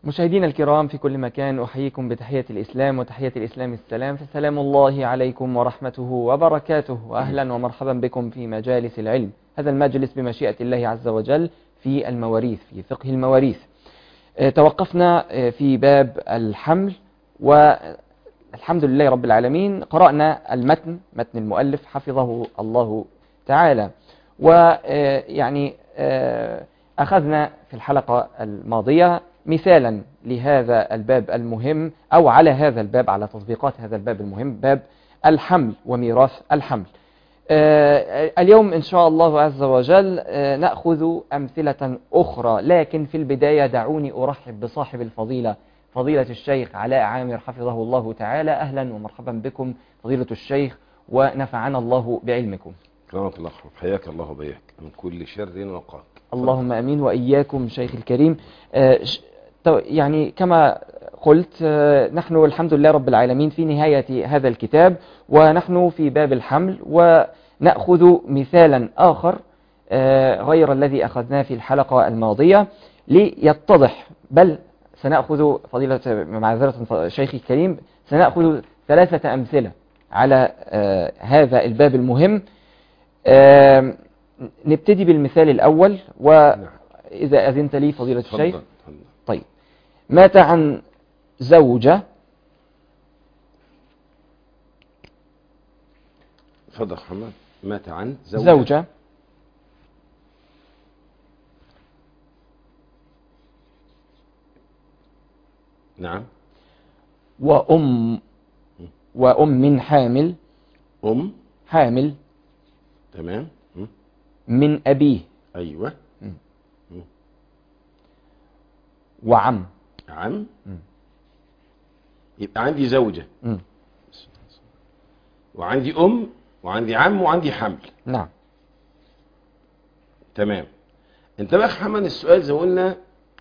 مشاهدينا الكرام في كل مكان أحييكم بتحية الإسلام وتحية الإسلام السلام فسلام الله عليكم ورحمته وبركاته وأهلا ومرحبا بكم في مجالس العلم هذا المجلس بمشيئة الله عز وجل في المواريث في فقه المواريث آه، توقفنا آه، في باب الحمل والحمد لله رب العالمين قرأنا المتن متن المؤلف حفظه الله تعالى ويعني أخذنا في الحلقة الماضية مثالا لهذا الباب المهم أو على هذا الباب على تطبيقات هذا الباب المهم باب الحمل وميراث الحمل آه، اليوم إن شاء الله عز وجل آه، نأخذ أمثلة أخرى لكن في البداية دعوني أرحب بصاحب الفضيلة فضيلة الشيخ علاء عامر حفظه الله تعالى أهلا ومرحبا بكم فضيلة الشيخ ونفعنا الله بعلمكم كرمك الله حياك الله وبياك من كل شر وقاك اللهم أمين وإياكم شيخ الكريم آه، ش- تو- يعني كما قلت آه، نحن الحمد لله رب العالمين في نهاية هذا الكتاب ونحن في باب الحمل ونأخذ مثالا آخر آه، غير الذي أخذناه في الحلقة الماضية ليتضح بل سنأخذ فضيلة معذرة شيخي الكريم سنأخذ ثلاثة أمثلة على آه، هذا الباب المهم آم، نبتدي بالمثال الأول وإذا أذنت لي فضيلة الشيخ تفضل تفضل. طيب مات عن زوجة تفضل يا محمد مات عن زوجة, زوجة نعم وأم وأم حامل أم حامل تمام م. من أبيه أيوة وعم عم م. يبقى عندي زوجة مم. وعندي أم وعندي عم وعندي حمل نعم تمام انت بقى يا أخي محمد السؤال زي ما قلنا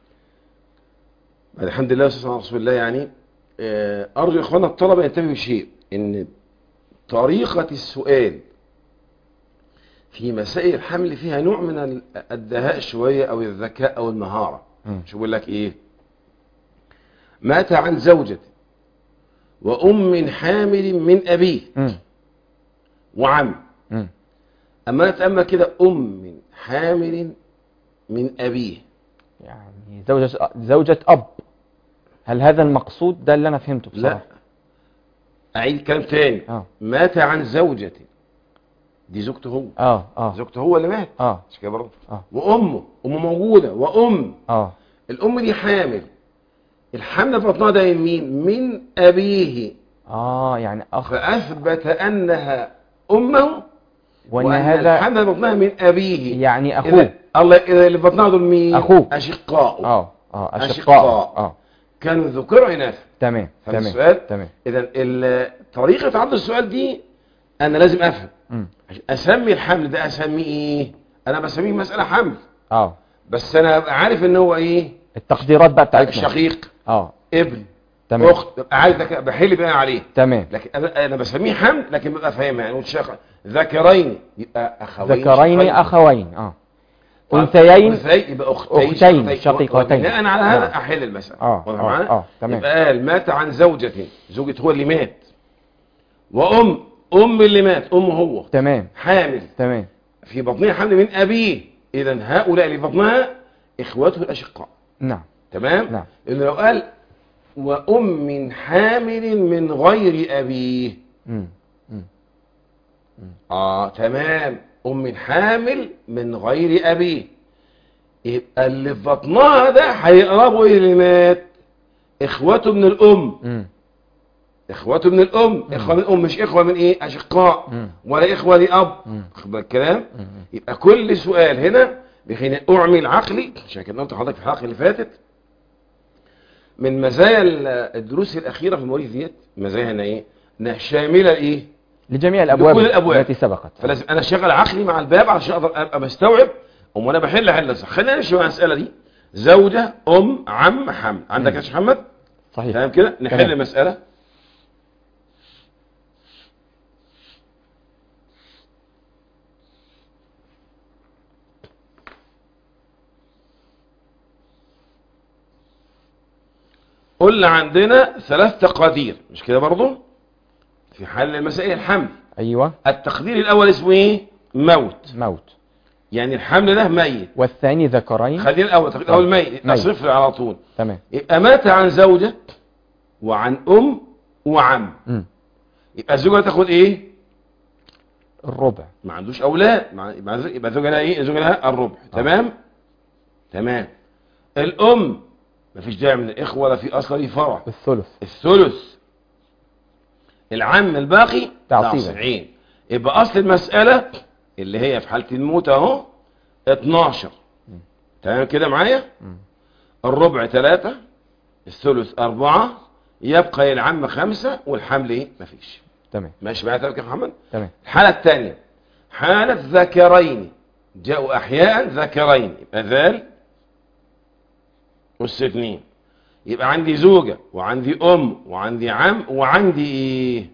بعد الحمد لله والصلاه على رسول الله يعني آه، ارجو اخواننا الطلبه ينتبهوا بشيء ان طريقه السؤال في مسائل الحمل فيها نوع من ال- الدهاء شويه او الذكاء او المهاره مم. شو بقول لك ايه مات عن زوجة وام حامل من ابيه مم. وعم مم. اما تأمل كده ام حامل من ابيه يعني زوجة زوجة أب هل هذا المقصود ده اللي أنا فهمته لا بصراحة اعيد كلام تاني آه مات عن زوجة دي زوجته هو آه آه زوجته هو اللي مات آه مش كده برضه آه وامه امه موجوده وام آه الام دي حامل الحمل في بطنها ده من مين من ابيه آه يعني أخ فاثبت انها امه وأن وان هذا الحمل في بطنها من ابيه يعني إذا أخوه الله اذا اللي في بطنها دول مين أخوه. اشقاء آه آه أشقاء. أشقاء آه كانوا ذكر واناث تمام فاهم تمام السؤال؟ تمام اذا ال- طريقه عرض السؤال دي انا لازم افهم مم. عشان اسمي الحمل ده اسميه ايه انا بسميه مساله حمل آه بس انا ابقى عارف ان هو ايه التقديرات بقى بتاعتنا شقيق آه ابن تمام اخت ببقى عارف ده كده، بحل بقى عليه تمام لكن انا أنا بسميه حمل لكن ببقى فاهمها يعني قلت شق ذكرين يبقى اخوين ذكرين شقيقين. أخوين آه طب أنثيين أنثيين يبقى أختين أختين شقيقتين. وبناء على هذا نعم. أحل المسألة آه، واضح آه، معانا؟ آه، تمام. يبقى قال مات عن زوجة زوجة هو اللي مات وأم أم اللي مات أم هو تمام حامل تمام في بطنها حمل من أبيه إذا هؤلاء اللي في بطنها إخوته الأشقاء نعم تمام؟ نعم. إنه لو قال وأم حامل من غير أبيه مم. آه تمام أم حامل من غير أبيه يبقى اللي في بطنها ده هيقربوا إيه اللي مات إخوته من الأم مم. إخوته من الأم إخوة من الأم مش إخوة من إيه أشقاء مم. ولا إخوة لأب مم. خد بالك الكلام مم. يبقى كل سؤال هنا بيخليني أعمل عقلي عشان كده قلت لحضرتك في الحلقة اللي فاتت من مزايا ال- الدروس الأخيرة في المواريث ديت مزايا هنا إيه؟ إنها شاملة لإيه؟ لجميع الأبواب لكل الأبواب. التي سبقت فلازم انا اشغل عقلي مع الباب عشان اقدر ابقى بستوعب ام وانا بحل حل صح خلينا نمشي مع المساله دي زوجه ام عم حمل عندك يا شيخ محمد صحيح تمام كده نحل تمام. المساله قلنا عندنا ثلاث تقادير مش كده برضو في حل المسائل الحمل أيوة التقدير الأول اسمه إيه موت موت يعني الحمل ده ميت والثاني ذكرين خلينا الأول التقدير الأول ميت ميت. صفر على طول تمام يبقى مات عن زوجة وعن أم وعم مم. يبقى الزوجة تاخد إيه الربع ما عندوش أولاد مع- يبقى زو- يبقى زوجة لها إيه زوجة لها الربع تمام تمام الأم مفيش داعي من الإخوة ولا في أصل ولا في فرع الثلث الثلث العم الباقي تعصيبا. تعصيبين يبقى اصل المسألة اللي هي في حالة الموت اهو 12 تمام كده معايا مم. الربع ثلاثة الثلث أربعة يبقى العم خمسة والحمل ايه مفيش تمام ماشي معايا يا محمد تمام الحالة الثانية حالة ذكرين جاءوا أحياء ذكرين يبقى ذال أس اثنين يبقى عندي زوجة وعندي أم وعندي عم وعندي إيه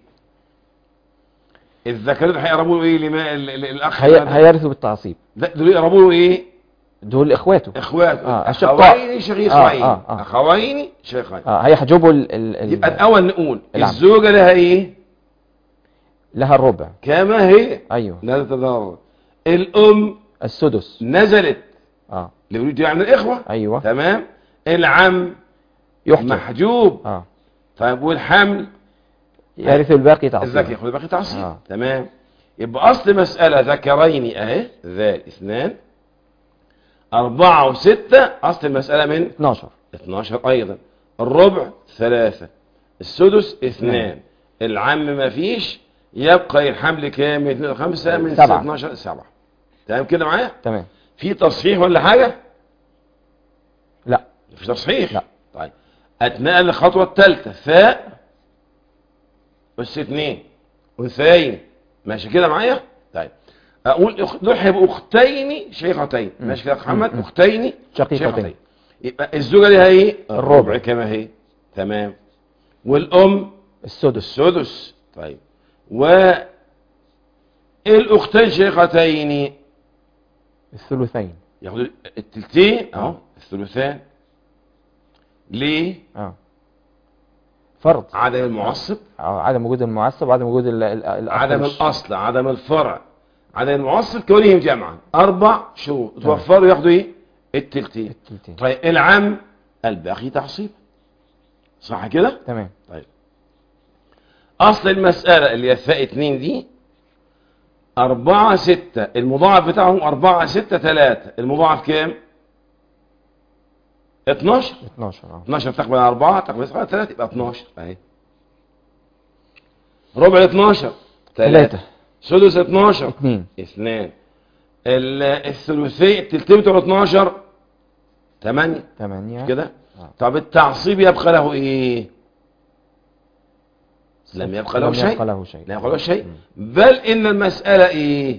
الذكرين هيقربوا له إيه لما ال- ال- الأخ هي... ده- هيرثوا بالتعصيب ده- دول يقربوا له إيه دول إخواته إخوات آه، أشقاء. أخوين شقيقين آه، آه، آه. أخوين شقيقين اه هيحجبوا ال... ال... ال... يبقى الأول نقول العم. الزوجة لها إيه لها الربع كما هي أيوه لا تتضرر الأم السدس نزلت اه لولد يعني الإخوة أيوه تمام العم يحجب محجوب اه طيب والحمل يرث الباقي تعصيب الذكي ياخد باقي تعصيب آه. تمام يبقى أصل مسألة ذكرين أهي ذال اثنان أربعة وستة أصل المسألة من 12 12 أيضا الربع ثلاثة السدس اثنان العم ما فيش يبقى الحمل كام من اثنين خمسة من سبعة. 12 سبعة تمام كده معايا تمام في تصحيح ولا حاجة لا مفيش تصحيح لا. طيب اتنقل للخطوه الثالثه فاء اس اثنين انثيين ماشي كده معايا طيب اقول أخ... دول هيبقوا اختين شقيقتين مم. ماشي كده يا محمد مم. اختين شقيقتين. يبقى الزوجه ليها ايه الربع. كما هي تمام والام السدس السدس طيب و الاختين شقيقتين الثلثين ياخدوا التلتين اهو آه. الثلثان ليه اه فرض عدم المعصب آه، عدم وجود المعصب عدم وجود ال... ال... الأخ عدم والش- الاصل عدم الفرع عدم المعصب كونهم جمعا اربع شروط توفروا ياخدوا ايه التلتين التلتين طيب العم الباقي تعصيب صح كده تمام طيب اصل المسألة اللي هي الثاء اتنين دي أربعة ستة المضاعف بتاعهم أربعة ستة ثلاثة المضاعف كام؟ 12 12 اه 12 تقبل على 4 تقبل على 3 يبقى 12 اهي ربع 12 ثلاثة سدس 12 اثنين اثنان ال- الثلثي التلتين بتوع 12 8 ثمانية كده آه. طب التعصيب يبقى له ايه لم يبقى له لم شيء يبقى له شيء لا يبقى له شيء بل ان المسألة ايه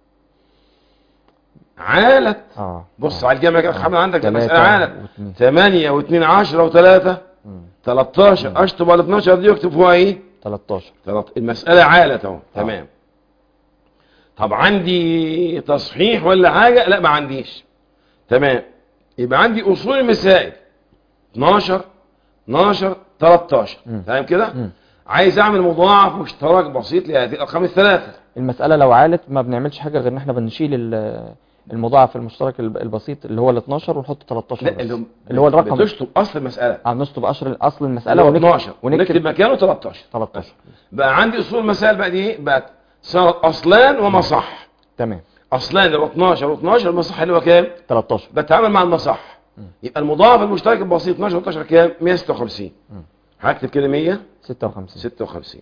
عالت اه بص على الجامعة كده محمد عندك المسألة ثلاثة عالت واثنين 8 و2 10 و3 مم. 13 اشطب على 12 دي يكتب فيها ايه 13 تلات- المسألة عالت اهو تمام طب عندي تصحيح ولا حاجة لا ما عنديش تمام يبقى عندي اصول المسائل 12 12 13 مم. تمام كده مم. عايز اعمل مضاعف مشترك بسيط لهذه الارقام الثلاثة المسألة لو عالت ما بنعملش حاجة غير ان احنا بنشيل ال- المضاعف المشترك الب- البسيط اللي هو ال 12 ونحط 13 لا بس. اللي, اللي هو الرقم بتشطب اصل المسألة اه نشطب أشر اصل المسألة اللي هو ونكتب 12 ونكتب ونكتب مكانه 13 13 بقى عندي اصول المسائل بقى دي ايه بقت صارت اصلان ومصح تمام اصلان اللي هو 12 و12 المصح اللي هو كام 13 بتعامل مع المصح يبقى المضاعف المشترك البسيط 12 و12 كام 156 مم. هكتب كده 56 156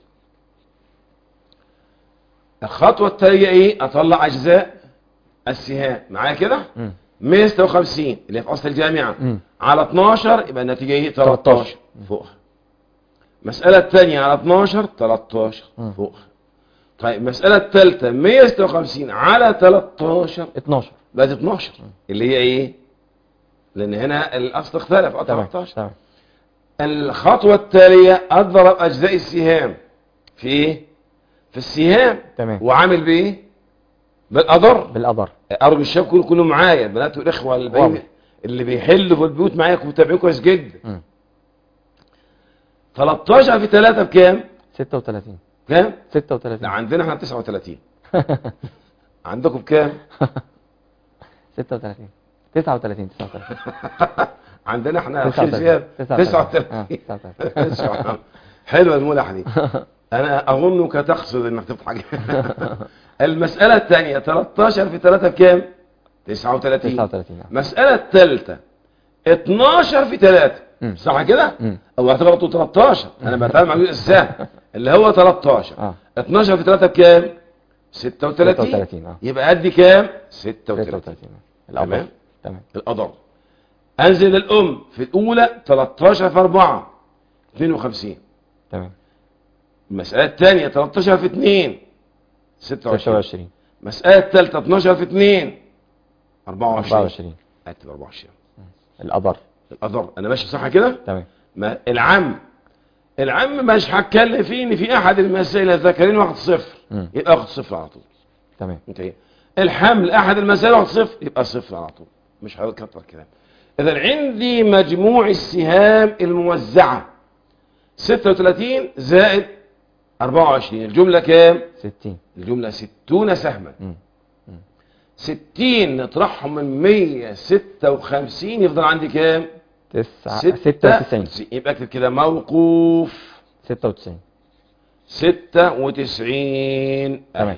الخطوه التاليه ايه اطلع اجزاء السهام معايا كده مم. 156 اللي هي في اصل الجامعه مم. على 12 يبقى النتيجه ايه 13. 13 فوقها المساله الثانيه على 12 13 مم. فوقها طيب المساله الثالثه 156 على 13 12 بقت 12 اللي هي ايه لان هنا الاصل اختلف اه تمام 13 تمام الخطوه التاليه اضرب اجزاء السهام في ايه في السهام تمام وعامل بايه بالاضر بالقدر ارجو الشباب كله كله معايا البنات والاخوه اللي, واضح. بي... اللي بيحلوا في البيوت معايا متابعين كويس جدا مم. 13 في 3 بكام 36 كام 36 لا عندنا احنا 39 عندكم بكام 36 39 39 عندنا احنا 39. خير زياد 39. آه، 39 39. حلوه الملح دي انا اظنك تقصد انك تضحك المساله الثانيه 13 في 3 بكام 39 39 آه. المساله الثالثه 12 في 3 مم. صح كده مم. او اعتبرته 13 انا بتعامل مع الجزء السهل اللي هو 13 اه 12 في 3 بكام 36 36 اه يبقى قد كام 36 36 الأضر تمام تمام الأضر أنزل الأم في الأولى 13 في 4 52 تمام المسألة الثانية 13 في 2 26 26 المسألة الثالثة 12 في 2 24 24 أكتب 24 الأضر الأضر أنا ماشي صح كده تمام ما العم العم مش هتكلم فيه ان في احد المسائل الذكرين واخد صفر مم. يبقى واخد صفر على طول تمام انتهي الحمل احد المسائل واخد صفر يبقى صفر على طول مش هكتر كلام اذا عندي مجموع السهام الموزعه 36 زائد 24 الجمله كام 60 الجمله 60 سهما مم. 60 نطرحهم من 156 يفضل عندي كام تسعة ستة 96 يبقى اكتب كده موقوف 96 96 تمام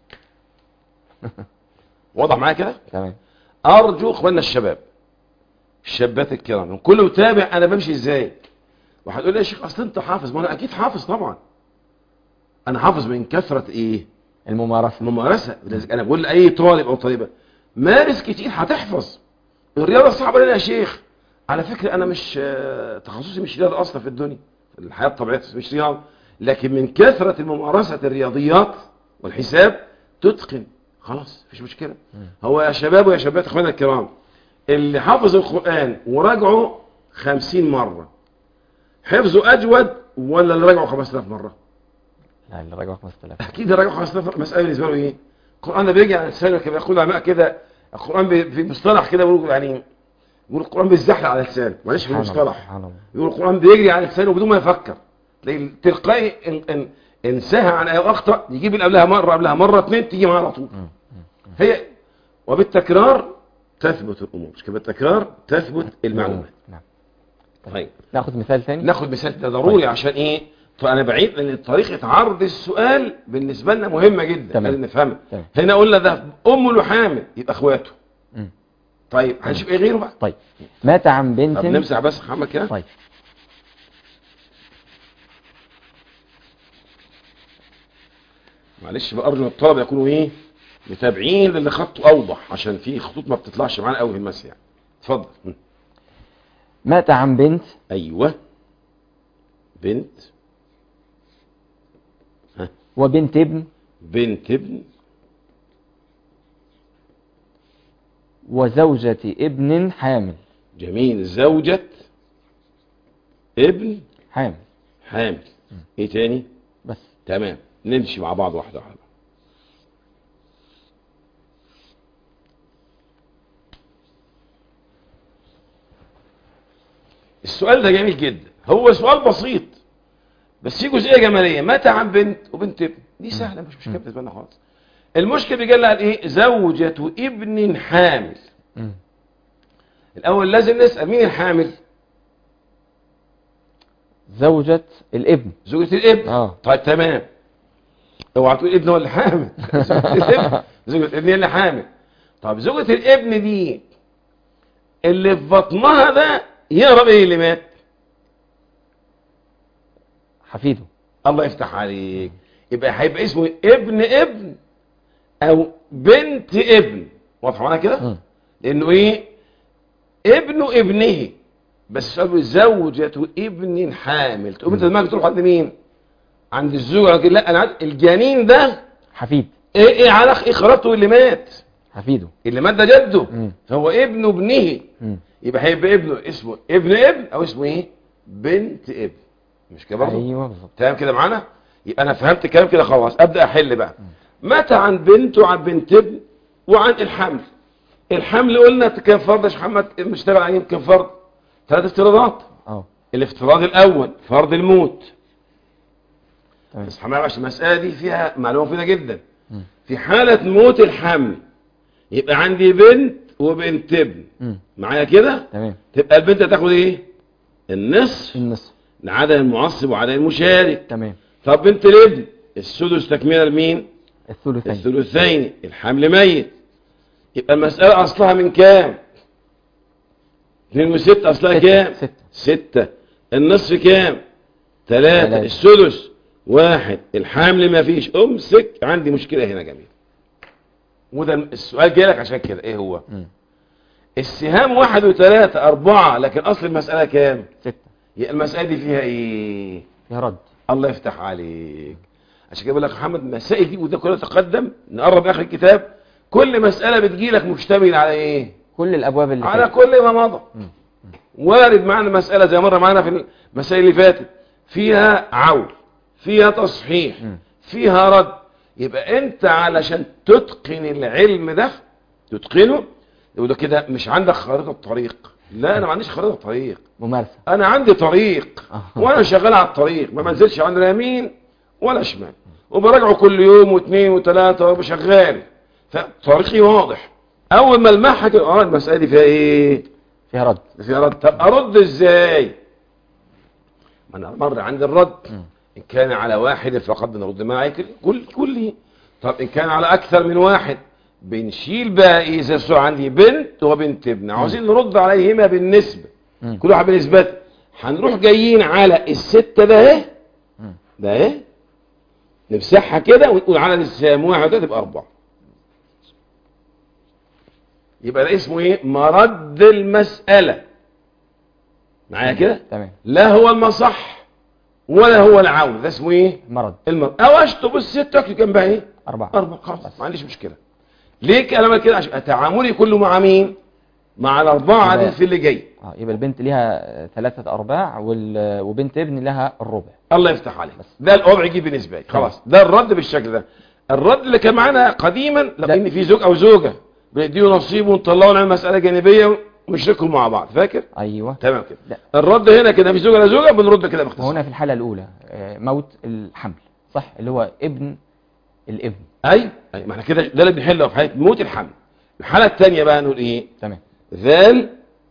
واضح معايا كده تمام ارجو اخواننا الشباب الشابات الكرام كل متابع انا بمشي ازاي وهتقول لي يا شيخ اصل انت حافظ ما انا اكيد حافظ طبعا انا حافظ من كثره ايه الممارسة الممارسه لذلك انا بقول لاي طالب او طالبه مارس كتير هتحفظ الرياضه صعبه لنا يا شيخ على فكره انا مش آه، تخصصي مش رياضه اصلا في الدنيا الحياه الطبيعيه مش رياضه لكن من كثره الممارسه الرياضيات والحساب تتقن خلاص مفيش مشكله هو يا شباب ويا شباب اخواننا الكرام اللي حافظ القران وراجعه خمسين مره حفظه اجود ولا اللي راجعه 5000 مره لا اللي راجعه 5000 اكيد الراجل خلاص مساله بالنسبه له ايه القران ده بيجي على لسانه كما يقول العلماء كده القران بي- في مصطلح كده بيقولوا يعني يقول القران بيزحلق على لسانه معلش في سبحان الله، المصطلح سبحان الله يقول القران بيجري على لسانه بدون ما يفكر تلاقي تلقائي ان ان ان سهى عن ايه واخطا يجيب اللي قبلها مره قبلها مره اثنين تيجي معاه على طول مم. هي وبالتكرار تثبت الامور مش كده بالتكرار تثبت المعلومات نعم طيب ناخذ مثال ثاني ناخد مثال ده ضروري عشان ايه فانا بعيد ان طريقه عرض السؤال بالنسبه لنا مهمه جدا تمام. لازم نفهمها تمام. هنا قلنا ده امه له حامل يبقى اخواته مم. طيب هنشوف ايه غيره بقى طيب مات عن طب بنت نمسح بس محمد كده طيب معلش بقى ارجو الطلبه يكونوا ايه متابعين للي خطه اوضح عشان في خطوط ما بتطلعش معانا قوي في المسح يعني اتفضل م. مات عن بنت ايوه بنت وبنت ابن بنت ابن وزوجة ابن حامل جميل زوجة ابن حامل حامل ايه تاني بس تمام نمشي مع بعض واحدة واحدة السؤال ده جميل جدا هو سؤال بسيط بس في جزئية جمالية متى عن بنت وبنت ابن دي سهلة مش مشكلة بالنسبة لنا خالص المشكلة بيجي لها ايه زوجة ابن حامل مم. الاول لازم نسأل مين الحامل زوجة الابن زوجة الابن اه طيب تمام اوعى تقول ابن هو اللي حامل زوجة الابن زوجة الابن هي اللي حامل طب زوجة الابن دي اللي في بطنها ده يقرب ايه اللي مات حفيده الله يفتح عليك يبقى هيبقى اسمه ابن ابن او بنت ابن واضح معانا كده مم. لانه ايه ابن ابنه بس السؤال بيقول زوجة ابن حامل تقوم انت دماغك تروح عند مين عند الزوجة لكن لا انا عايز الجنين ده حفيد ايه ايه علاقه ايه خرابته اللي مات حفيده اللي مات ده جده مم. فهو ابن ابنه مم. يبقى هيبقى ابنه اسمه ابن ابن او اسمه ايه بنت ابن مش كده برضه ايوه بالظبط تمام كده معانا يبقى انا فهمت الكلام كده خلاص ابدا احل بقى متى عن بنت وعن بنت ابن وعن الحمل الحمل قلنا كم فرد يا شيخ محمد مش تابع عليهم كم فرد ثلاث افتراضات اه الافتراض الاول فرض الموت تمام اصحى معايا عشان المساله دي فيها معلومه مفيده جدا مم. في حاله موت الحمل يبقى عندي بنت وبنت ابن مم. معايا كده تمام تبقى البنت هتاخد ايه النصف النصف لعدد المعصب وعدد المشارك تمام طب بنت الابن السدس تكمله لمين الثلثين الثلثين الحمل ميت يبقى المسألة أصلها من كام؟ 2 و6 أصلها ستة. كام؟ ستة. ستة النصف كام؟ ثلاثة ثلاثة. السدس واحد الحمل ما فيش امسك عندي مشكلة هنا جميل وده السؤال جاي لك عشان كده ايه هو؟ مم. السهام واحد وثلاثة أربعة لكن أصل المسألة كام؟ ستة يبقى المسألة دي فيها إيه؟ فيها رد الله يفتح عليك عشان كده بقول لك يا محمد المسائل دي وده كله تقدم نقرب اخر الكتاب كل مسألة بتجي لك مشتمل على ايه كل الابواب اللي على فاتت. كل ما مضى مم. وارد معنا مسألة زي مرة معنا في المسائل اللي فاتت فيها عول فيها تصحيح مم. فيها رد يبقى انت علشان تتقن العلم ده تتقنه يقول له كده مش عندك خريطة طريق لا انا ما عنديش خريطة طريق ممارسة انا عندي طريق آه. وانا شغال على الطريق ما بنزلش عن لا يمين ولا شمال وبراجعه كل يوم واثنين وثلاثة وشغال فطريقي واضح اول ما المعها كده اه المسألة دي فيها ايه فيها رد فيها رد طب ارد ازاي ما انا مر عند الرد مم. ان كان على واحد فقد نرد معي كل كل طب ان كان على اكثر من واحد بنشيل بقى ايه زي السؤال عندي بنت وبنت ابن عاوزين نرد عليهما بالنسبه مم. كل واحد بنسبته هنروح جايين على الستة ده اهي مم. ده اهي نمسحها كده ونقول عدد السهام واحد ده تبقى أربعة يبقى ده اسمه ايه مرد المسألة معايا كده تمام لا هو المصح ولا هو العون ده اسمه ايه مرض المرد او اشطب الستة اكتب جنبها ايه أربعة أربعة خلاص ما عنديش مشكلة ليه كلام كده عشان تعاملي كله مع مين مع الأربعة يبقى- عدد في اللي جاي اه يبقى البنت ليها ثلاثة أرباع وال... وبنت ابن لها الربع الله يفتح عليك ده الوضع يجي بالنسبه لي خلاص ده الرد بالشكل ده الرد اللي كان معانا قديما لو ده- ان في زوج او زوجه بنديه نصيب ونطلعه نعمل مساله جانبيه ونشركهم مع بعض فاكر أيوة تمام كده لا. الرد هنا كده في زوجه لا زوجه بنرد كده باختصار وهنا في الحالة الأولى آه، موت الحمل صح اللي هو ابن الابن اي اي ما احنا كده ده اللي بنحله في حاله موت الحمل الحاله الثانيه بقى نقول ايه تمام ذال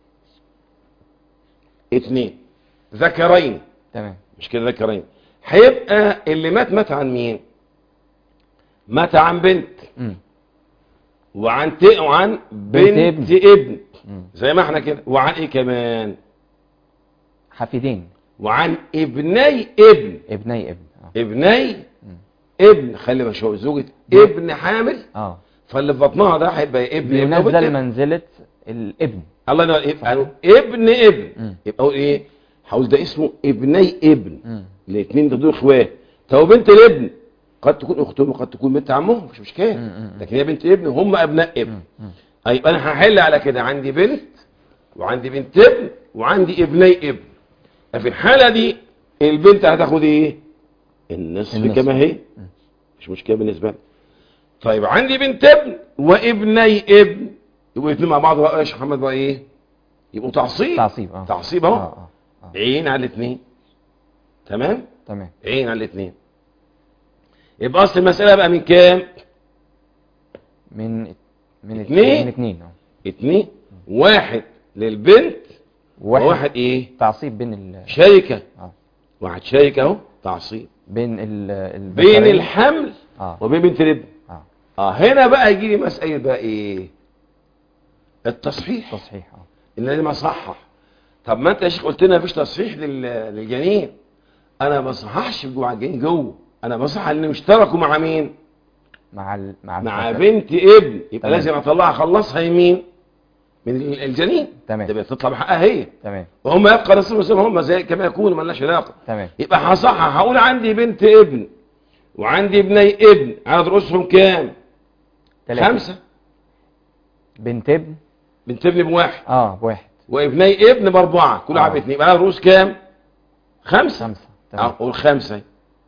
اثنين ذكرين تمام مش كده ذكرين هيبقى اللي مات مات عن مين مات عن بنت مم. وعن ت... وعن بنت, بنت ابن. ابن مم. زي ما احنا كده وعن ايه كمان حفيدين وعن ابني ابن ابني ابن اه ابني مم. ابن خلي بالك شوف زوجة مم. ابن حامل اه فاللي في بطنها ده هيبقى ابن ابن وبنت بينزل ابن. منزلة الابن الله ينور يبقى قالوا ابن ابن مم. يبقى اقول ايه هقول ده اسمه ابني ابن مم. الاثنين دول اخوات طب بنت الابن قد تكون اختهم وقد تكون بنت عمهم مش مشكله مم. مم. لكن هي بنت ابن هم ابناء ابن مم. مم. طيب انا هحل على كده عندي بنت وعندي بنت ابن وعندي ابني ابن ففي الحالة دي البنت هتاخد ايه النصف, النصف. كما هي مم. مش مشكلة بالنسبة لي طيب عندي بنت ابن وابني ابن يبقوا الاثنين مع بعض بقى يا شيخ محمد بقى ايه يبقوا تعصيب تعصيب اه تعصيب اه اهو اه آه. عين على الاثنين تمام تمام عين على الاثنين يبقى اصل المسألة بقى من كام من من اتنين. من اتنين اه اتنين واحد للبنت واحد, وواحد ايه تعصيب بين ال شركة اه واحد شركة اهو تعصيب بين ال بين الذكرين. الحمل اه وبين بنت الابن اه اه هنا بقى يجي لي مسألة بقى ايه التصحيح تصحيح اه ان لازم اصحح طب ما انت يا شيخ قلت لنا مفيش تصحيح لل- للجنين انا ما بصححش جوه الجنين جوه انا بصحح ان اشتركوا مع مين مع ال... مع مع الذكر. بنت ابن يبقى تمام. لازم اطلعها اخلصها يمين من ال- الجنين تمام. تبقى تطلع بحقها هي تمام وهم يبقى نصيب نصيب هم زي كما يكونوا مالناش علاقه تمام يبقى هصحح هقول عندي بنت ابن وعندي ابني ابن عدد رؤوسهم كام تلاتة. خمسة بنت ابن بنت ابن بواحد اه بواحد وابني ابن باربعة كل آه. واحد باثنين يبقى عدد رؤوس كام خمسة خمسة تمام اقول خمسة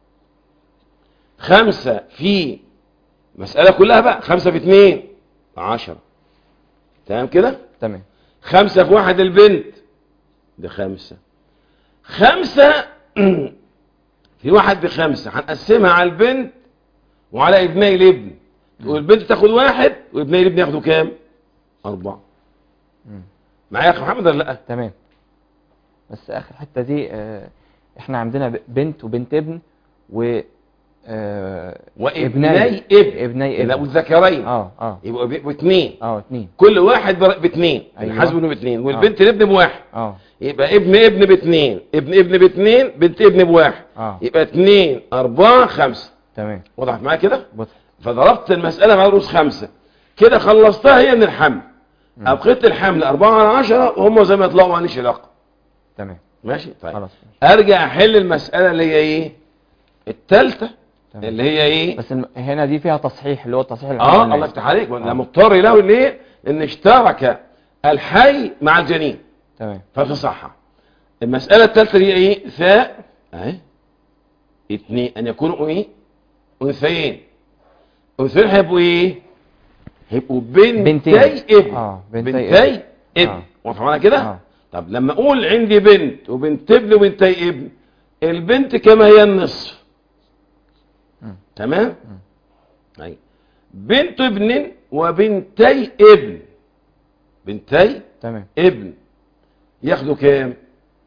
خمسة في مسألة كلها بقى خمسة في اثنين عشرة تمام كده تمام خمسة في واحد البنت ده خمسة خمسة في واحد بخمسة هنقسمها على البنت وعلى ابني الابن والبنت تاخد واحد وابني الابن ياخدوا كام أربعة مم. معايا يا أخي محمد ولا لأ تمام بس اخر حته دي آه، احنا عندنا ب- بنت وبنت ابن و آه، وابني ابني ابن ابني لا ابن والذكرين اه اه يبقوا بيبقوا اتنين اه اتنين كل واحد بر- باتنين أيوة. الحاسب انه باتنين والبنت الابن بواحد اه يبقى ابن ابن باتنين ابن ابن باتنين بنت ابن بواحد اه يبقى اتنين اربعة خمسة تمام وضحت معايا كده بص فضربت المسألة مع رؤوس خمسة كده خلصتها هي من الحمل مم. أبقيت الحمل أربعة على عشرة وهم زي ما يطلعوا ما ليش علاقة تمام ماشي طيب خلاص أرجع أحل المسألة اللي هي إيه التالتة تمام اللي هي إيه بس الم... هنا دي فيها تصحيح اللي هو التصحيح اللي اه عملناه. الله يفتح عليك وانا آه. مضطر له ليه ان اشترك الحي مع الجنين تمام فتصحح المسألة الثالثة هي ايه ثاء اهي اثنين ان يكونوا ايه انثيين انثيين هيبقوا ايه هيبقوا بنتي بنتين. ابن آه، بنتي بنتي ابن. ابن آه. واضح معانا كده آه. طب لما اقول عندي بنت وبنت ابن وبنتي ابن البنت كما هي النصف مم. تمام اي بنت ابن وبنتي ابن بنتي تمام ابن ياخدوا كام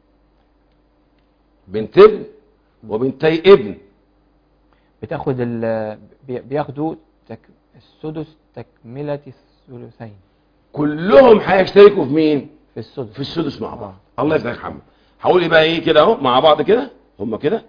بنت ابن وبنتي ابن بتاخد ال... بي- بياخدوا تك... السدس تكملة الثلثين كلهم هيشتركوا في مين في السدس في السدس مع بعض آه. الله يفتح محمد هقول ايه بقى ايه كده اهو مع بعض كده هم كده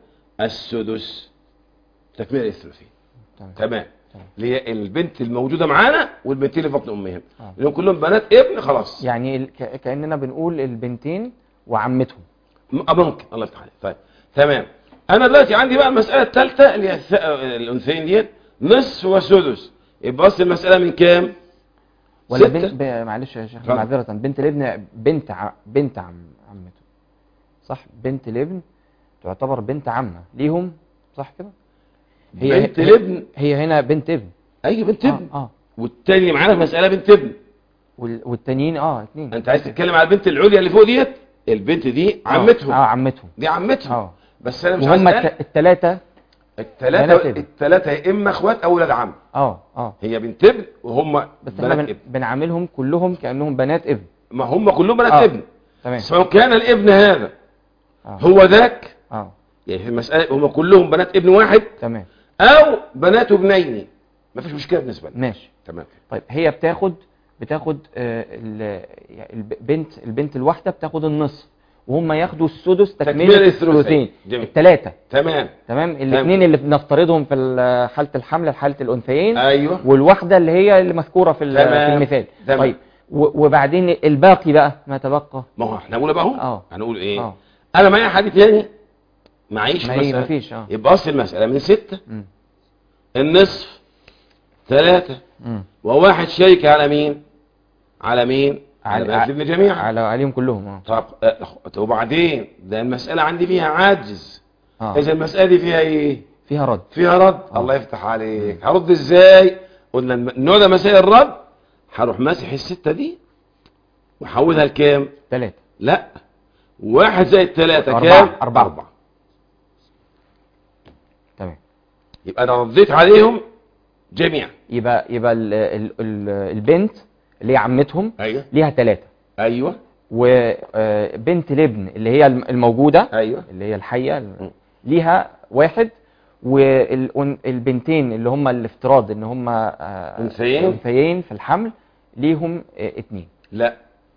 السدس تكمله الثلثين تمام تمام تمام. اللي هي البنت الموجوده معانا والبنتين اللي في بطن امهم آه. لانهم كلهم بنات ابن خلاص يعني ال... ك... كأننا بنقول البنتين وعمتهم م- آه، ممكن الله يفتح عليك طيب تمام انا دلوقتي عندي بقى المساله الثالثه اللي هي الث- الانثيين ديت نصف وسدس يبقى اصل المساله من كام ولا ستة. بنت ب... معلش يا شيخ اتفضل. معذرة بنت الابن بنت ع... بنت عم عمته صح بنت الابن تعتبر بنت عمة ليهم صح كده هي بنت هي- الابن هي هنا بنت ابن اي بنت اه ابن اه والتاني معانا في مساله بنت ابن وال... والتانيين اه اتنين انت عايز تتكلم على البنت العليا اللي فوق ديت البنت دي آه، عمتهم اه عمتهم دي عمتهم اه بس انا مش عايز وهم أقل- الت... التلاتة الثلاثه بنات ابن. الثلاثه يا اما اخوات او ولاد عم اه اه هي بنت ابن وهم بس احنا بنات بن... ابن بنعاملهم كلهم كأنهم بنات ابن ما هم كلهم بنات آه. ابن تمام سواء كان الابن هذا اه هو ذاك اه يعني في المسألة هم كلهم بنات ابن واحد تمام أو بنات ابنين مفيش مشكلة بالنسبة لنا ماشي تمام طيب هي بتاخد بتاخد آه ال- يعني البنت البنت الواحدة بتاخد النصف وهم ياخدوا السدس تكملة تكملة الثلثين. الثلثين جميل. الثلاثة تمام تمام الاثنين اللي بنفترضهم في ال- حالة الحمل في حالة الأنثيين أيوه والواحدة اللي هي اللي مذكورة في ال- تمام. في المثال تمام. طيب و- وبعدين الباقي بقى ما تبقى ما هو احنا هنقول بقى اهو اه هنقول ايه اه أنا معايا حد تاني معيش ما هي مسألة مفيش اه يبقى أصل المسألة من ستة مم. النصف ثلاثة مم. وواحد شيك على مين على مين على على- بنات الابن جميعا على عليهم كلهم اه طب آه، وبعدين ده المسألة عندي فيها عاجز اه إذا المسألة دي فيها ايه فيها رد فيها رد آه. الله يفتح عليك هرد ازاي قلنا الم- النوع ده مسائل الرد هروح ماسح الستة دي وحولها لكام ثلاثة لا واحد زائد ثلاثة أربعة. كام أربعة. أربعة تمام يبقى أنا رديت عليهم جميعا يبقى يبقى ال ال ال البنت اللي هي عمتهم أيوه ليها ثلاثة أيوه وبنت الابن اللي هي الم- الموجودة أيوه اللي هي الحية م. ليها واحد والبنتين اللي هم الافتراض ان هم آه، أنثيين. انثيين في الحمل ليهم آه، اتنين لا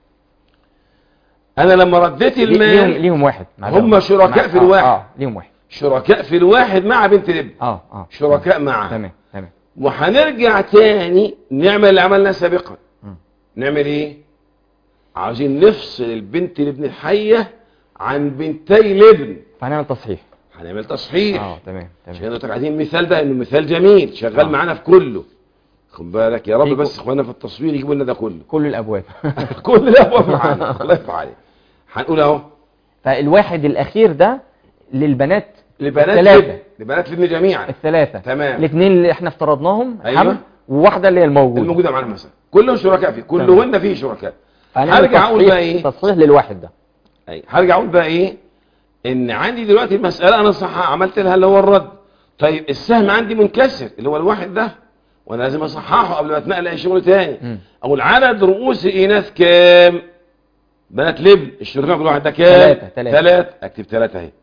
أنا لما رديت لي- ليهم المال ليهم واحد معذرة. هم شركاء مع- في آه، الواحد. اه ليهم واحد شركاء في الواحد مع بنت الابن اه اه شركاء معها تمام تمام وهنرجع تاني نعمل اللي عملناه سابقا مم. نعمل ايه عاوزين نفصل البنت الابن الحية عن بنتي الابن فهنعمل تصحيح هنعمل تصحيح اه تمام عشان تمام كده عايزين المثال ده انه مثال جميل شغال آه. معانا في كله خد بالك يا رب في بس اخوانا في التصوير يجيبوا لنا ده كله كل الابواب كل الابواب معانا الله يفتح عليك هنقول اهو فالواحد الاخير ده للبنات لبنات الثلاثة. الابن لبنات الابن جميعا الثلاثة تمام. الاثنين اللي احنا افترضناهم أيوة. حمل وواحدة اللي هي الموجودة الموجوده معانا مثلا كلهم شركاء فيه كلهن فيه شركاء هنعمل هرجع اقول تصحيح- بقى ايه تصحيح للواحد ده أي. هرجع اقول بقى ايه ان عندي دلوقتي المساله انا صح عملت لها اللي هو الرد طيب السهم عندي منكسر اللي هو الواحد ده وانا لازم اصححه قبل ما اتنقل اي شغل تاني مم. اقول عدد رؤوس الاناث كام بنات لبن الشركاء كل واحد ده كام تلاتة، تلاتة. تلاتة اكتب تلاتة اهي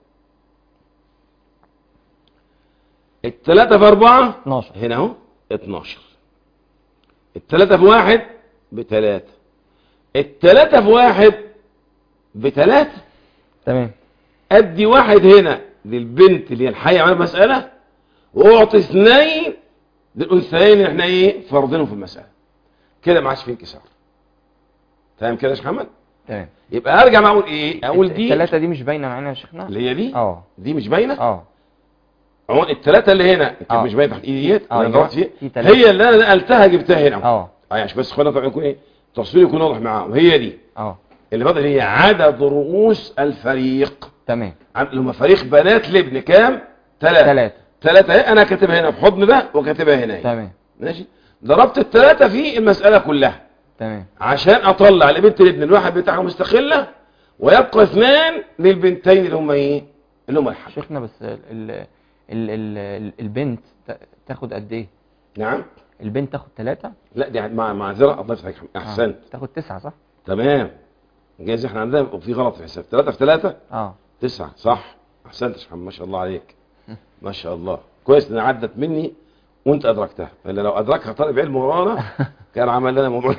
التلاتة في أربعة 12 هنا اهو 12 التلاتة في واحد بتلاتة التلاتة في واحد بتلاتة تمام ادي واحد هنا للبنت اللي هي الحية على المسألة واعطي اثنين للانثيين اللي احنا ايه فرضينهم في المسألة كده ما عادش فيه انكسار فاهم كده يا شيخ محمد تمام يبقى ارجع ما اقول ايه اقول دي الثلاثة دي مش باينة معانا يا شيخنا اللي هي دي اه دي مش باينه اه عموما الثلاثه اللي هنا كانت آه. مش باينه تحت ايدي ديت آه، انا يبقى ضغطت فيها في تلاتة. هي اللي انا نقلتها جبتها هنا اه اه عشان بس خلينا طبعا يكون ايه التصوير يكون واضح معاهم هي دي اه اللي فاضل هي عدد رؤوس الفريق تمام عم- اللي هم فريق بنات لابن كام ثلاثه ثلاثة ثلاثه اهي انا كاتبها هنا في حضن ده وكاتبها هنا اهي. تمام ماشي ضربت الثلاثه في المساله كلها تمام عشان اطلع لبنت الابن الواحد بتاعها مستقله ويبقى اثنان للبنتين اللي هم ايه اللي هم الحق شيخنا بس ال ال ال ال البنت تا- تاخد قد ايه نعم البنت تاخد ثلاثة لا دي مع معذره الله يفتح عليك. احسنت تاخد تسعة صح تمام جايز احنا عندنا في غلط في الحساب ثلاثة في ثلاثة اه تسعة صح احسنت يا شيخ محمد، ما شاء الله عليك ما شاء الله كويس ان عدت مني وانت ادركتها الا لو ادركها طالب علم ورانا كان عمل لنا موضوع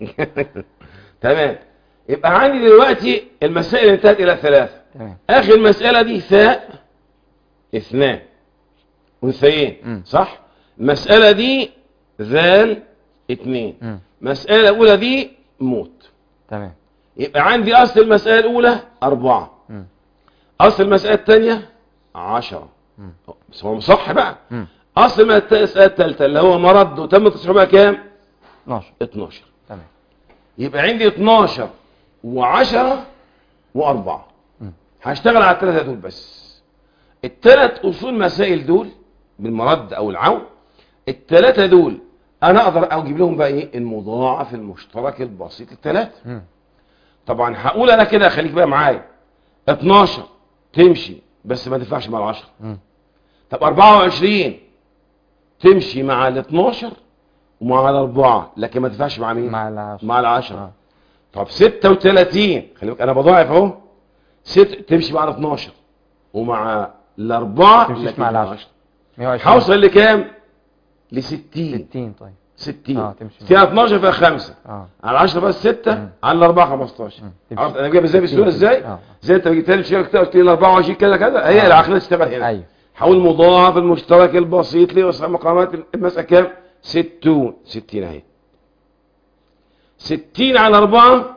تمام يبقى عندي دلوقتي المسائل انتهت الى ثلاثة تمام اخر مسألة دي ثاء اثنان انثيين مم. صح المسألة دي ذال اثنين مم. المسألة الأولى دي موت تمام يبقى عندي أصل المسألة الأولى أربعة مم. أصل المسألة الثانية عشرة مم. بس هو مصح بقى مم. أصل المسألة الثالثة اللي هو مرض وتم تصحيحه بقى كام 12 12 تمام يبقى عندي 12 و10 و4 مم. هشتغل على الثلاثة دول بس الثلاث أصول مسائل دول بالمرد أو العون الثلاثة دول أنا أقدر أجيب لهم بقى إيه المضاعف المشترك البسيط الثلاثة مم. طبعا هقول أنا كده خليك بقى معايا 12 تمشي بس ما تنفعش مع العشرة مم. طب 24 تمشي مع ال 12 ومع الأربعة لكن ما تنفعش مع مين؟ مع العشرة مع العشرة آه. طب 36 خلي بالك انا بضاعف اهو ست تمشي مع ال 12 ومع الاربعه تمشيش لكن مع مع العشرة 120 هوصل لكام؟ ل 60 60 طيب 60 آه، تمشي فيها 12 فيها 5 اه على 10 بس 6 مم. على الاربعه 15 مم. تمشي. عرفت انا جايب ازاي 60 بسهوله ازاي؟ اه زي انت جبت لي شيء قلت لي 24 كذا كذا هي آه. العقل تشتغل هنا ايوه حول مضاعف المشترك البسيط لوسع مقامات المسألة كام؟ 60 60 اهي 60 على 4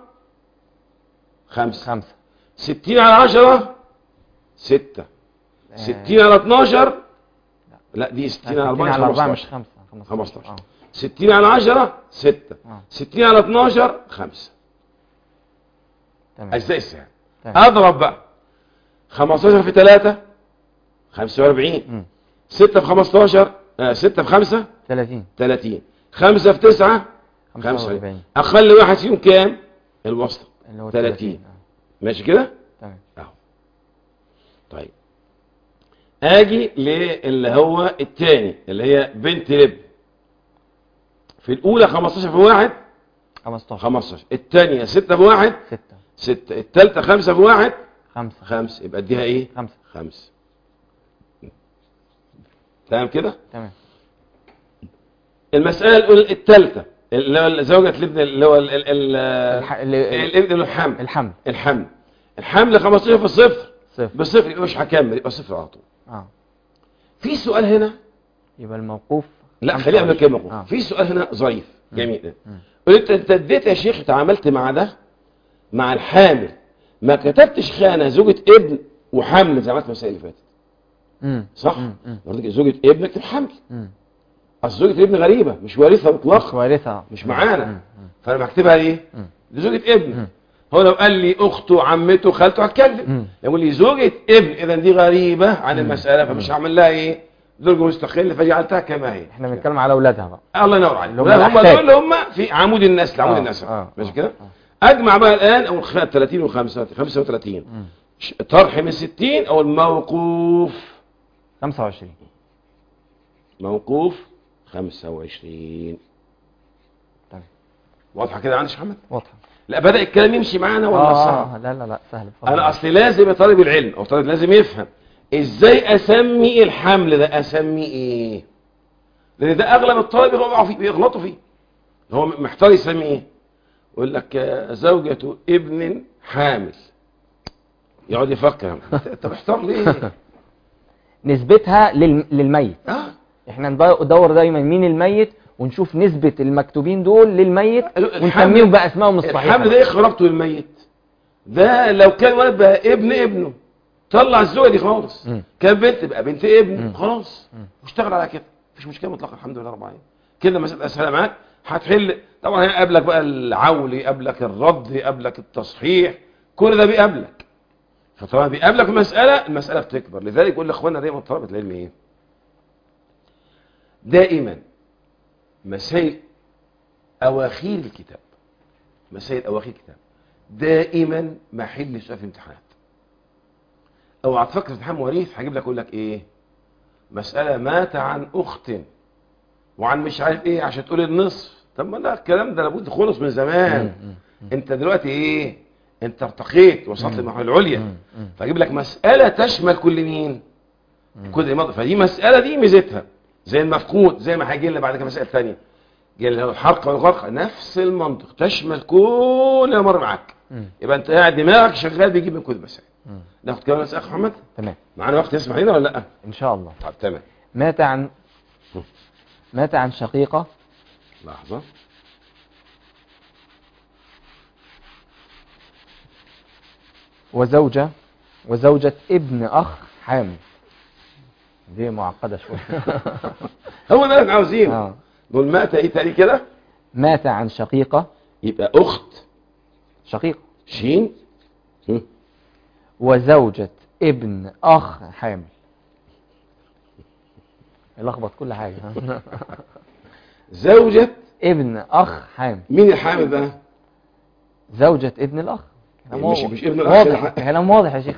5 خمسة 60 على 10 6 60 على 12 لا دي 60 على 4 على 4 مش 15 5 15. اه 60 على 10 6 اه 60 على 12 5 تمام اجزاء السهم تمام. اضرب بقى 15 في 3 45 مم. 6 في 15 آه 6 في 5 30 30 5 في 9 45 45 اقل واحد فيهم كام الوسط اللي هو 30. آه. ماشي كده تمام اهو طيب اجي للي هو الثاني اللي هي بنت لب في الاولى 15 في واحد 15 15 الثانيه 6 في واحد 6 6 الثالثه 5 في واحد 5 5 يبقى اديها ايه 5 5 تمام كده تمام المساله الأولى- الثالثه اللي هو زوجة الابن اللي هو ال ال ال الح... ال- ال- الابن اللي هو الحمل الحمل الحمل الحمل 15 في الصفر صفر بصفر يبقى مش هكمل يبقى صفر على طول اه في سؤال هنا يبقى الموقوف لا خلينا قبل 25. كده اه في سؤال هنا ظريف جميل مم. قلت انت اديت يا شيخ اتعاملت مع ده مع الحامل ما كتبتش خانه زوجة ابن وحمل زي ما عملت المسائل اللي فاتت مم. صح؟ مم. مم. برضك زوجة ابن اكتب حمل مم. اصل زوجة ابن غريبة مش وارثة مش مطلقا وارثة مش معانا مم. مم. فانا بكتبها ايه؟ مم. دي زوجة ابن مم. هو لو قال لي اخته عمته خالته هتكلم مم. يقول لي زوجة ابن اذا دي غريبة عن مم. المسألة فمش هعمل لها ايه؟ زوج مستقل فجعلتها كما هي احنا بنتكلم على اولادها بقى الله ينور عليك اللي هم لا، هم الأحفاد. دول اللي هم في عمود النسل عمود آه، النسل آه، ماشي آه، كده آه. اجمع بقى الان او 30 و 35 مم. ش- طرح من 60 او الموقوف 25 موقوف 25 تمام واضحه كده عندي يا محمد واضحة لا بدا الكلام يمشي معانا ولا صعب آه لا لا لا سهل اتفضل. انا اصلي لازم طالب العلم او طالب لازم يفهم ازاي اسمي الحمل ده اسميه ايه لان ده اغلب الطلبه بيقعوا فيه بيغلطوا فيه هو محتار يسمي ايه يقول لك آه، زوجة ابن حامل يقعد يفكر انت أنت محتار ليه نسبتها للم... للميت اه احنا ندور ندور دايما مين الميت ونشوف نسبة المكتوبين دول للميت الحمل- ونسميهم بأسمائهم الصحيحة الحمل ده ايه خربته للميت ده لو كان ولد بقى ابن ابنه طلع الزوجه دي خالص مم. كان بنت بقى بنت ابنه مم. خلاص مم. واشتغل على كده مفيش مشكله مطلقا الحمد لله رب العالمين كده مساله اسهل معاك هتحل طبعا هيقابلك بقى العول يقابلك الرد يقابلك التصحيح كل ده بيقابلك فطبعا بيقابلك مساله المساله بتكبر لذلك بقول لاخواننا دايما طلبه العلم ايه دائما مسائل اواخير الكتاب مسائل اواخير الكتاب دائما محل سؤال في امتحانات او هتفكر في امتحان مواريث هجيب لك اقول لك ايه مساله مات عن اخت وعن مش عارف ايه عشان تقول النصف طب ما لا الكلام ده لابد خلص من زمان مم. مم. انت دلوقتي ايه انت ارتقيت وصلت مم. للمرحله العليا مم. مم. فاجيب لك مساله تشمل كل مين مم. كل الماضي فدي مساله دي ميزتها زي المفقود زي ما هيجي لنا بعد كده مسائل ثانيه جاي لنا الحرق والغرق نفس المنطق تشمل كل اللي مر معاك مم. يبقى انت قاعد دماغك شغال بيجيب من كل المسائل مم. ناخد كمان مسألة أخ محمد تمام معانا وقت يسمح لنا ولا لا ان شاء الله طب تمام مات عن مات عن شقيقة لحظة وزوجة وزوجة ابن أخ حامل دي معقدة شوية هو ده اللي احنا عاوزينه آه. نقول مات ايه تاني كده مات عن شقيقة يبقى أخت شقيقة شين هم. وزوجة ابن أخ حامل يلخبط كل حاجة زوجة ابن أخ حامل مين الحامل بقى زوجة ابن الأخ كلام مش- واضح. مش ابن الأخ واضح الحق. كلام واضح يا شيخ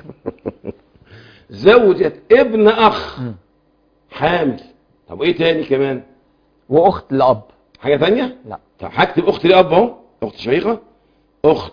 زوجة ابن أخ مم. حامل طب ايه تاني كمان وأخت الأب حاجة تانية لا طب هكتب أخت لأب أهو أخت شقيقة أخت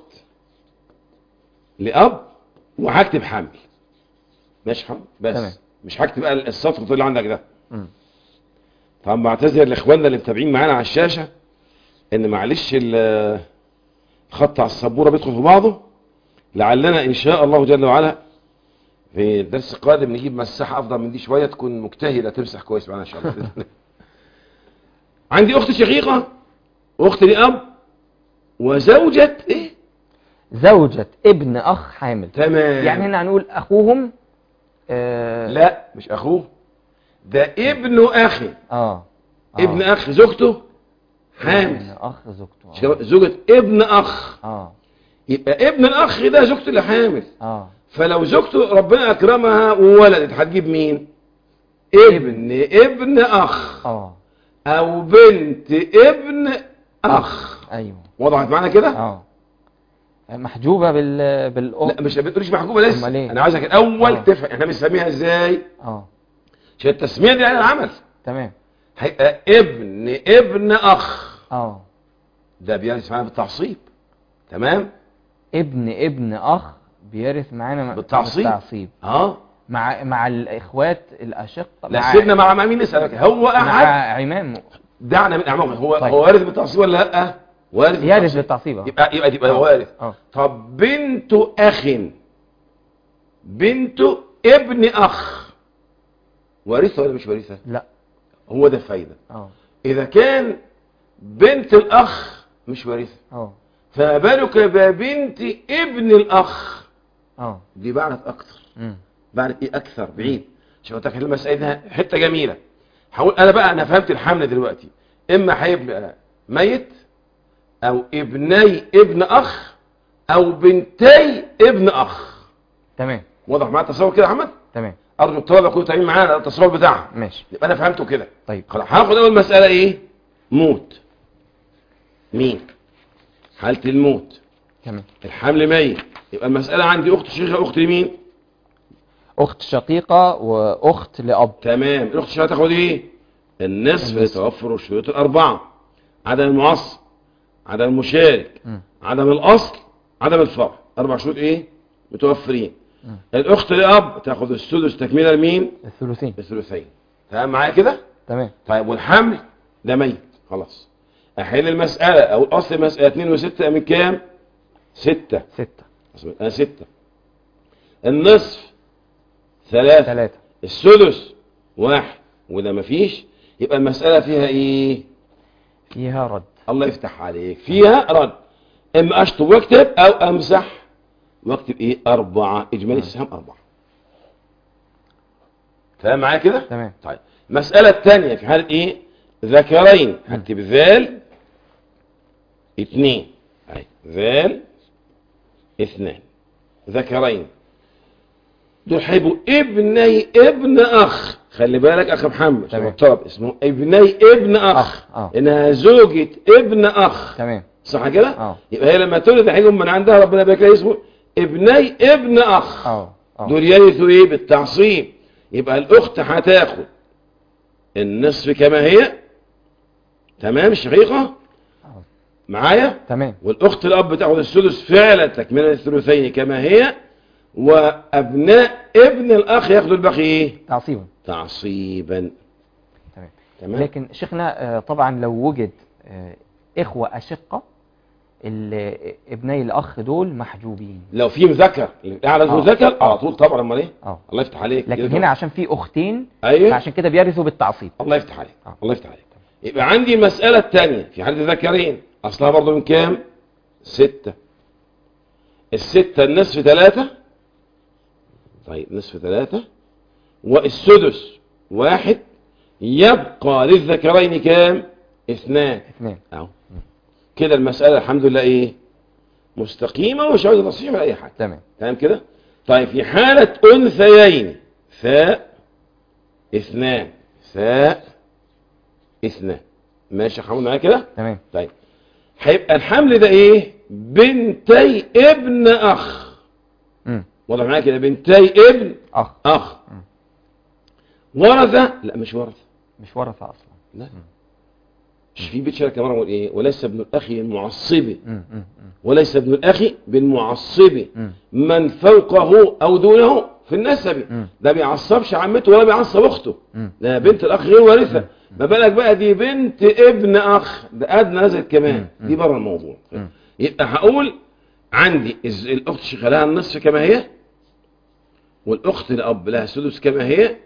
لأب وهكتب حامل ماشي يا محمد بس تمام. مش هكتب بقى السطر اللي عندك ده مم. طبعا بعتذر لاخواننا اللي متابعين معانا على الشاشه ان معلش ال- الخط على السبوره بيدخل في بعضه لعلنا ان شاء الله جل وعلا في الدرس القادم نجيب مساحه افضل من دي شويه تكون مجتهده تمسح كويس معانا ان شاء الله بإذن الله. عندي اخت شقيقه واخت لاب وزوجة ايه زوجة ابن أخ حامل تمام يعني هنا هنقول أخوهم آه لا مش اخوه ده ابن اخي آه. آه. ابن اخ زوجته ابن حامل أخ زوجته آه. زوجة ابن اخ آه يبقى ابن الاخ ده زوجته اللي حامل آه فلو زوجته ربنا اكرمها وولدت هتجيب مين ابن ابن اخ آه او بنت ابن اخ أيوه وضحت معانا كده آه محجوبة بال بالأم لا مش بتقوليش محكومه لسه أمال إيه؟ انا عايزك الاول آه. تفهم احنا بنسميها ازاي آه عشان التسميه دي يعني العمل تمام هيبقى ابن ابن اخ آه ده بيرث معانا بالتعصيب تمام ابن ابن أخ بيرث معانا بالتعصيب. بالتعصيب اه مع مع الإخوات الأشقة لا مع سيبنا مع مع مين نسالك هو مع احد عمام دعنا من اعمامه هو طيب. هو وارث بالتعصيب ولا لا وارث يرث بالتعصيب. بالتعصيب آه. يبقى يبقى يبقى آه. وارث آه طب بنت اخ بنت ابن اخ وارثه ولا مش وارثه لا هو ده الفايده آه اذا كان بنت الاخ مش وارثه آه فما بالك ببنت ابن الاخ آه دي بعدت اكتر مم. بعد ايه اكثر بعيد عشان قلت لك المسألة دي حته جميله هقول انا بقى انا فهمت الحمل دلوقتي اما هيبقى ميت او ابني ابن اخ او بنتي ابن اخ تمام واضح معايا التصور كده يا احمد تمام ارجو الطلبه يكونوا تابعين معانا على التصور بتاعها ماشي يبقى انا فهمته كده طيب خلاص هاخد اول مساله ايه موت مين حاله الموت تمام الحمل ميت يبقى المسألة عندي أخت شقيقة أخت لمين أخت شقيقة وأخت لأب تمام الأخت الشقيقة تاخد إيه النصف النصف. لتوفر الشروط الأربعة عدم المعصب عدم المشارك مم. عدم الأصل عدم الفرع أربع شروط إيه متوفرين مم. الأخت لأب تاخد السدس تكملة لمين الثلثين الثلثين تمام معايا كده تمام طيب والحمل ده ميت خلاص احل المسألة او الاصل مسألة 2 و6 من كام 6 ستة انا 6 النصف 3 ثلاثة السدس واحد وده مفيش يبقى المسألة فيها ايه فيها رد الله يفتح عليك فيها رد اما اشطب واكتب او امسح واكتب ايه اربعة اجمالي السهام اربعة تمام معايا كده تمام طيب المسألة الثانية في حالة ايه ذكرين هكتب ذال اثنين اي ذال اثنان ذكرين دول هيبقوا ابني ابن اخ خلي بالك اخ محمد تمام. طلب اسمه ابني ابن اخ أخ، آه. انها زوجة ابن اخ تمام صح كده اه يبقى هي لما تولد هيجوا من عندها ربنا يبارك لها اسمه ابني ابن اخ اه اه دول يرثوا ايه بالتعصيب يبقى الاخت هتاخد النصف كما هي تمام الشقيقة آه. معايا تمام والاخت الاب تاخد السدس فعلا تكملة الثلثين كما هي وابناء ابن الاخ ياخدوا الباقي ايه تعصيبا تعصيبا تمام تمام لكن شيخنا آه، طبعا لو وجد آه، إخوة أشقة ال- ابني الأخ دول محجوبين لو في مذكر الاعلى آه. ذكر على طول طبعا امال ايه اه الله يفتح عليك لكن كده هنا عشان في أختين ايوه فعشان كده بيرثوا بالتعصيب الله يفتح عليك آه. الله يفتح عليك يبقى عندي المسألة الثانية في حالة الذكرين أصلها برضو من كام ستة الستة النصف ثلاثة طيب نصف ثلاثة والسدس واحد يبقى للذكرين كام اثنان اثنين اهو كده المسألة الحمد لله ايه مستقيمة ومش عاوزة تصحيح ولا اي حاجة تمام تمام كده طيب في حالة أنثيين ثاء اثنان ثاء اثنان ماشي يا حمود معايا كده تمام طيب هيبقى الحمل ده ايه بنتي ابن اخ امم واضح معايا كده بنتي ابن أخ اخ مم. ورثة لا مش ورثة مش ورثة أصلا لا مش في بيت شعر كمان يقول ايه وليس ابن الاخ المعصب مم، مم، وليس ابن الاخ بالمعصب مم. من فوقه او دونه في النسب مم. ده بيعصبش عمته ولا بيعصب اخته مم. ده بنت الاخ غير وارثه ما بالك بقى دي بنت ابن اخ ده ادنى نزل كمان مم. دي بره الموضوع مم. يبقى هقول عندي الز- الاخت شغالها النصف كما هي والاخت الاب لها السدس كما هي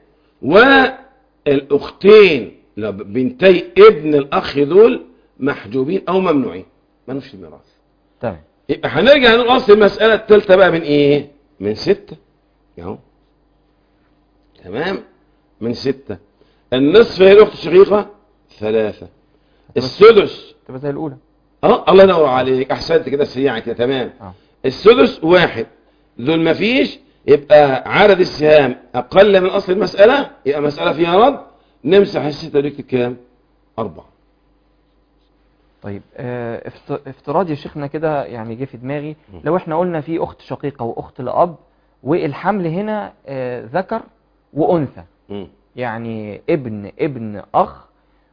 والاختين لا، بنتي ابن الاخ دول محجوبين او ممنوعين مالوش الميراث تمام يبقى هنرجع نقول اصل المسألة الثالثة بقى من ايه من ستة اهو تمام من ستة النصف هي الاخت الشقيقة ثلاثة السدس تبقى زي الأولى اه الله ينور عليك احسنت كده سريعا كده تمام اه السدس واحد دول ما فيش يبقى عدد السهام اقل من اصل المسألة يبقى مسألة فيها رد نمسح الستة ونكتب كام اربعة طيب آه، افت- افتراض يا شيخنا كده يعني جه في دماغي مم. لو احنا قلنا في أخت شقيقة وأخت لأب والحمل هنا آه، ذكر وأنثى مم. يعني ابن ابن أخ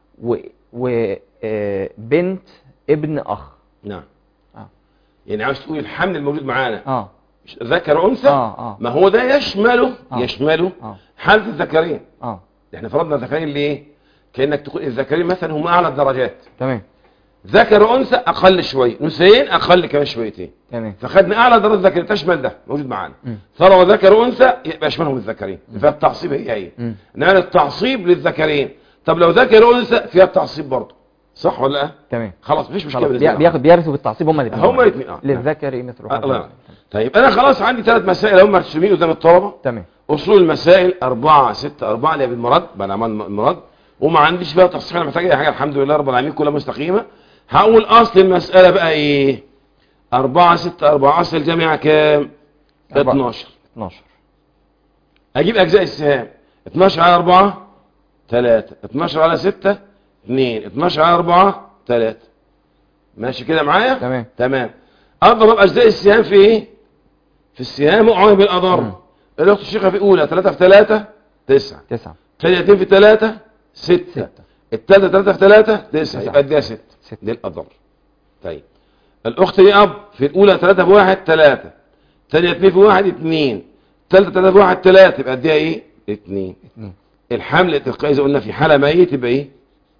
وبنت ابن أخ نعم آه. يعني عاوز تقول الحمل الموجود معانا اه ذكر وانثى اه اه ما هو ده يشمله آه. يشمله اه حالة الذكرين اه احنا فرضنا الذكرين ليه كأنك تقول الذكرين مثلا هم اعلى الدرجات تمام ذكر وانثى اقل شوية نسيين اقل كمان شويتين تمام فخدنا اعلى درجة ذكرين تشمل ده موجود معانا مم. فلو ذكر وانثى يبقى يشملهم الذكرين فالتعصيب هي هي مم. نعمل التعصيب للذكرين طب لو ذكر وانثى فيها التعصيب برضه صح ولا لا تمام خلاص مفيش مشكلة خلاص بالنسبة بي- لنا. بياخد بيرثوا بالتعصيب هما الاثنين هما الاثنين اه للذكر مثل آه، حظ الله الأنثيين. طيب انا خلاص عندي ثلاث مسائل هم مرسومين قدام الطلبة تمام اصول المسائل أربعة ستة أربعة اللي هي بالمراد بعد عمل المراد وما عنديش بقى تصحيح انا محتاج اي حاجه الحمد لله رب العالمين كلها مستقيمه هقول اصل المساله بقى ايه أربعة ستة أربعة أصل الجامعة كام أربعة. 12 12 أجيب أجزاء السهام 12 على 4 3 12 على 6 2 12 على 4 3 ماشي كده معايا تمام تمام أضرب أجزاء السهام في إيه في السهام وعامل مم. بالأضر الأخت الشيخة في أولى 3 في 3 9 تسعة الثانية 2 في 3 6 ستة الثالثة 3 في 3 9 تسعة. يبقى اديها 6 ستة. دي الأضر طيب الأخت دي أب في الأولى 3 في 1 3 الثانية 2 في 1 2 الثالثة 3 في 1 3 يبقى اديها إيه 2 اتنين الحمل التلقائي زي قلنا في حالة ميت يبقى ايه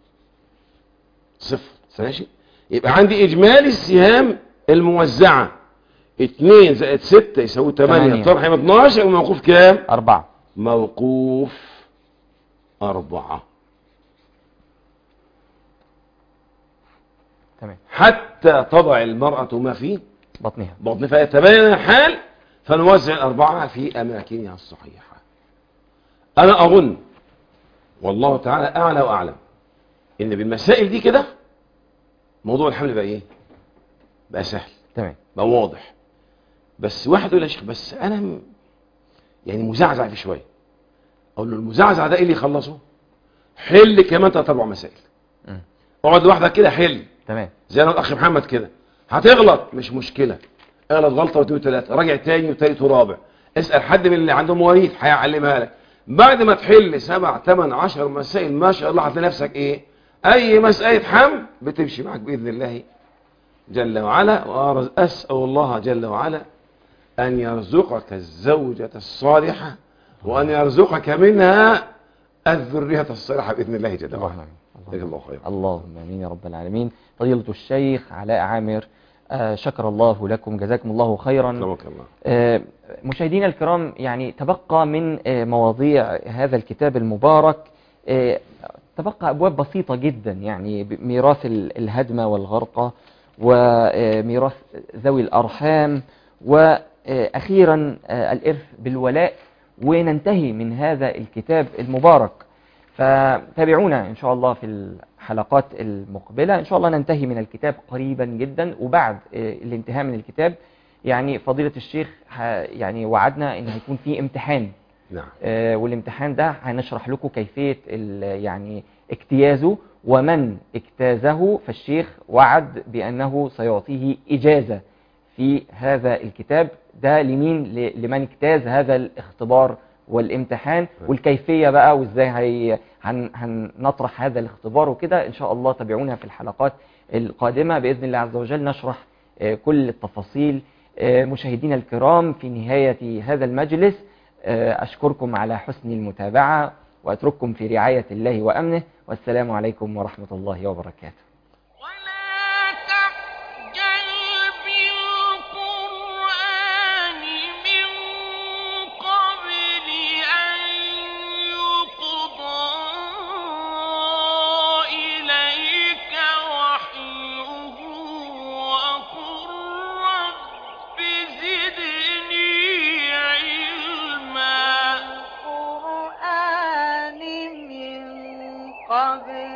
صفر ماشي يبقى عندي اجمالي السهام الموزعة 2 زائد 6 يساوي 8 تمانية. طرح يبقى 12 وموقوف كام أربعة موقوف أربعة تمام حتى تضع المرأة ما في بطنها بطن فيتبين الحال فنوزع الأربعة في أماكنها الصحيحة أنا أظن والله تعالى أعلى وأعلم إن بالمسائل دي كده موضوع الحمل بقى إيه بقى سهل تمام بقى واضح بس واحد يقول يا شيخ بس أنا م- يعني مزعزع في شوية أقول له المزعزع ده إيه اللي يخلصه حل كمان تلات أربع مسائل مم. اقعد لوحدك كده حل تمام زي انا الاخ محمد كده هتغلط مش مشكله اغلط غلطه واثنين وثلاثه راجع تاني وثالث ورابع اسال حد من اللي عندهم مواريث هيعلمها لك بعد ما تحل سبع ثمان عشر مسائل ما شاء الله هتلاقي نفسك ايه اي مساله حمل بتمشي معك باذن الله جل وعلا وأرز- اسال الله جل وعلا ان يرزقك الزوجه الصالحه وان يرزقك منها الذريه الصالحه باذن الله جل اللهم وعلا آمين. جزاك الله خيرا اللهم امين يا رب العالمين فضيلة الشيخ علاء عامر آه شكر الله لكم جزاكم الله خيرا رحمك الله آه مشاهدينا الكرام يعني تبقى من آه مواضيع هذا الكتاب المبارك آه تبقى أبواب بسيطة جدا يعني ب- ميراث ال- الهدمة والغرقة وميراث ذوي الأرحام وأخيرا الإرث بالولاء وننتهي من هذا الكتاب المبارك فتابعونا إن شاء الله في الحلقات المقبلة إن شاء الله ننتهي من الكتاب قريبا جدا وبعد آه، الانتهاء من الكتاب يعني فضيلة الشيخ ه- يعني وعدنا إن هيكون في امتحان نعم آه، والامتحان ده هنشرح لكم كيفية ال- يعني اجتيازه ومن اجتازه فالشيخ وعد بأنه سيعطيه إجازة في هذا الكتاب ده لمين ل- لمن اجتاز هذا الاختبار والامتحان والكيفية بقى وازاي هي هن هنطرح هذا الاختبار وكده ان شاء الله تابعونا في الحلقات القادمة بإذن الله عز وجل نشرح آه، كل التفاصيل آه، مشاهدينا الكرام في نهاية هذا المجلس آه، أشكركم على حسن المتابعة وأترككم في رعاية الله وأمنه والسلام عليكم ورحمة الله وبركاته ولا تعجل بالقرآن من قبل أن يقضى إليك وحيه وقل رب زدني علما القرآن من قبل